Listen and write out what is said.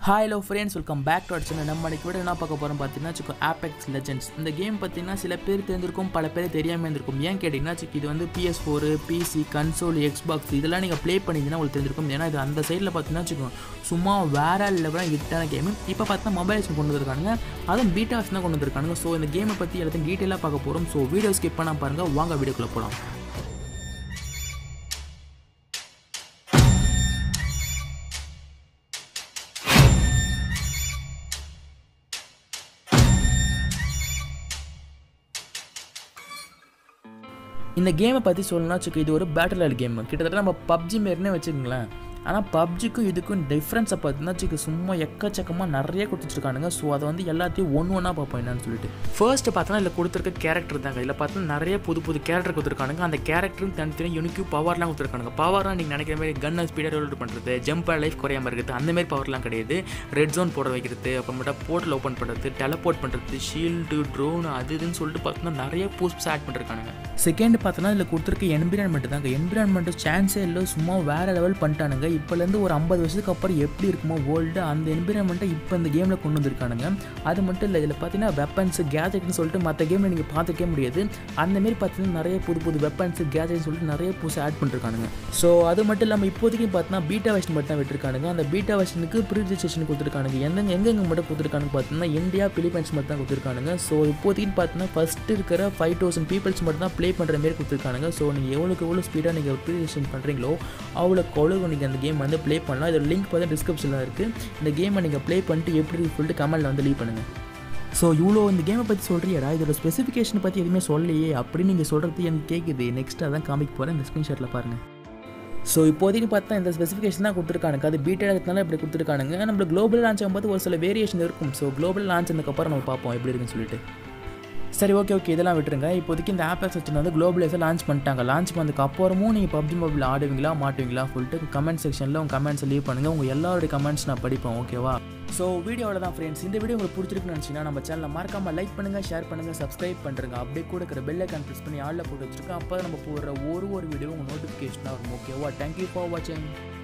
hi hello friends welcome back to at channel நம்ம இன்னைக்கு விட என்ன பார்க்க போகிறோம் பார்த்தீங்கன்னா வச்சுக்கோ ஆபெக்ஸ் லெஜெண்ட்ஸ் இந்த கேம் பார்த்தீங்கன்னா சில பேர் தெரிஞ்சிருக்கும் பல பேர் தெரியாமல் இருந்திருக்கும் ஏன் கேட்டிங்கன்னா வச்சுக்கோ இது வந்து PS four PC console Xbox இதெல்லாம் நீங்கள் ப்ளே பண்ணிங்கன்னா உங்களுக்கு தெரிஞ்சிருக்கும் ஏன்னா இது அந்த சைடில் பார்த்தீங்கன்னா வச்சுக்கோ சும்மா வேற லெவலாக ஹிட்டான கேமு இப்போ பார்த்தா மொபைல்ஸ் கொண்டு வந்திருக்காங்க அதுவும் பீட்டா தான் கொண்டு வந்திருக்காங்க ஸோ இந்த கேமை பற்றி எல்லாத்தையும் டீட்டெயிலாக பார்க்க போகிறோம் ஸோ வீடியோ ஸ்கிப் பண்ணால் பாருங்கள் வாங்க வீடியோக்குள்ளே போகலாம் இந்த கேமை பற்றி சொல்லணும்னா வச்சுக்கோ இது ஒரு பேட்டில் ராயல் கேம் கிட்டத்தட்ட நம்ம பப்ஜி மாரினே வச்சுக்கோங்களேன் ஆனால் பப்ஜிக்கும் இதுக்கும் டிஃப்ரென்ஸை பார்த்தீங்கன்னா வச்சுக்க சும்மா எக்கச்சக்கமாக நிறைய கொடுத்துருக்கானுங்க ஸோ அதை வந்து எல்லாத்தையும் ஒன்று ஒன்றா பார்ப்போம் என்னன்னு சொல்லிட்டு ஃபர்ஸ்ட் பார்த்தோன்னா இதில் கொடுத்துருக்க கேரக்டர் தாங்க இதில் பார்த்தோன்னா நிறைய புது புது கேரக்டர் கொடுத்துருக்கானுங்க அந்த கேரக்டரும் தனித்தனி யூனிக்யூ பவர்லாம் கொடுத்துருக்கானுங்க பவர்லாம் நீங்கள் நினைக்கிற மாதிரி கன்னை ஸ்பீடாக ரோல் பண்ணுறது ஜம்ப் லைஃப் குறையாமல் இருக்குது அந்த மாதிரி பவர்லாம் கிடையாது ரெட் ஜோன் போட வைக்கிறது அப்புறமேட்டா போர்ட்டல் ஓப்பன் பண்ணுறது டெலபோர்ட் பண்ணுறது ஷீல்டு ட்ரோன் அது இதுன்னு சொல்லிட்டு பார்த்தோன்னா நிறைய பூஸ்ட் ஆட் பண்ணிருக்கானுங்க செகண்ட் பார்த்தோன்னா இதில் கொடுத்துருக்க என்விரான்மெண்ட் தாங்க என்விரான்மெண்ட் சான்ஸே இல்லை சும்மா வேறு லெவல் பண்ணிட்டானுங்க இப்போலேருந்து ஒரு ஐம்பது வருஷத்துக்கு அப்புறம் எப்படி இருக்குமோ வேர்ல்டு அந்த என்விரான்மெண்ட்டை இப்போ இந்த கேமில் கொண்டு வந்திருக்கானுங்க அது மட்டும் இல்லை இதில் பார்த்தீங்கன்னா வெப்பன்ஸ் கேஜெட்னு சொல்லிட்டு மற்ற கேமில் நீங்கள் பார்த்துக்கவே முடியாது அந்தமாரி பார்த்தீங்கன்னா நிறைய புது புது வெப்பன்ஸ் கேஜெட்னு சொல்லிட்டு நிறைய புதுசாக ஆட் பண்ணிருக்கானுங்க ஸோ அது மட்டும் இல்லாமல் இப்போதைக்கு பார்த்தீங்கன்னா பீட்டா வெர்ஷன் மட்டும் தான் விட்டுருக்கானுங்க அந்த பீட்டா வெர்ஷனுக்கு ப்ரீ ரிஜிஸ்ட்ரேஷன் கொடுத்துருக்கானுங்க எந்தெங்க எங்கெங்க மட்டும் கொடுத்துருக்கானுங்க பார்த்தீங்கன்னா இந்தியா பிலிப்பைன்ஸ் மட்டும் தான் கொடுத்துருக்கானுங்க ஸோ இப்போதைக்கு பார்த்தீங்கன்னா ஃபஸ்ட்டு இருக்கிற ஃபைவ் தௌசண்ட் பீப்பிள்ஸ் மட்டும் தான் ப்ளே பண்ணுற மாதிரி கொடுத்துருக்கானுங்க ஸோ நீங்கள் எவ்வளோக்கு எவ்வளோ ஸ்பீடாக நீங்கள் ப்ரீ ரிஜிஸ்ட்ரேஷன் பண்ணுறீங்களோ அவ்வளோக்கு அவ்வளோ நீங்கள் அந்த கேம் வந்து ப்ளே பண்ணலாம் இதோட லிங்க் பார்த்தா டிஸ்கிரிப்ஷனில் இருக்குது இந்த கேமை நீங்கள் ப்ளே பண்ணிட்டு எப்படி இருக்குன்னு சொல்லிட்டு கமெண்ட்டில் வந்து லீவ் பண்ணுங்கள் ஸோ இவ்வளோ இந்த கேமை பற்றி சொல்கிறியடா இதோட ஸ்பெசிஃபிகேஷன் பற்றி எதுவுமே சொல்லலையே அப்படின்னு நீங்கள் சொல்கிறது எனக்கு கேட்குது நெக்ஸ்ட் அதான் காமிக்க போகிறேன் இந்த ஸ்க்ரீன்ஷாட்டில் பாருங்கள் ஸோ இப்போதைக்கு பார்த்தா இந்த ஸ்பெசிஃபிகேஷன் தான் கொடுத்துருக்கானுங்க அது பீட்டா இருக்கிறதுனால இப்படி கொடுத்துருக்கானுங்க நம்மளுக்கு குளோபல் லான்ச் ஆகும்போது ஒரு சில வேரியேஷன் இருக்கும் ஸோ குளோபல் லான்ச் ஆனதுக்கப்புறம் நம்ம பார்ப்போம் எப்படி இருக்குன்னு சொல்லிட்டு சரி ஓகே ஓகே இதெல்லாம் விட்டுருங்க இப்போதைக்கு இந்த ஆப் செக்ஷன் வந்து குளோபலைஸாக லான்ச் பண்ணிட்டாங்க லான்ச் பண்ணதுக்கு அப்புறமும் நீங்கள் பப்ஜி மொபைல் ஆடுவீங்களா மாட்டுவீங்களா சொல்லிட்டு கமெண்ட் செக்ஷனில் உங்கள் கமெண்ட்ஸை லீவ் பண்ணுங்கள் உங்கள் எல்லாருடைய கமெண்ட்ஸ் நான் படிப்பேன் ஓகேவா ஸோ வீடியோவில் தான் ஃப்ரெண்ட்ஸ் இந்த வீடியோ உங்களுக்கு பிடிச்சிருக்குன்னு நினச்சிங்கன்னா நம்ம சேனலை மறக்காமல் லைக் பண்ணுங்கள் ஷேர் பண்ணுங்கள் சப்ஸ்கிரைப் பண்ணுறங்க அப்படியே கூட இருக்கிற பெல்லை ப்ரெஸ் பண்ணி ஆளில் போட்டு வச்சுருக்கேன் அப்போ நம்ம போடுற ஒரு ஒரு வீடியோ உங்கள் நோட்டிஃபிகேஷனாக இருக்கும் ஓகேவா தேங்க்யூ ஃபார் வாட்சிங்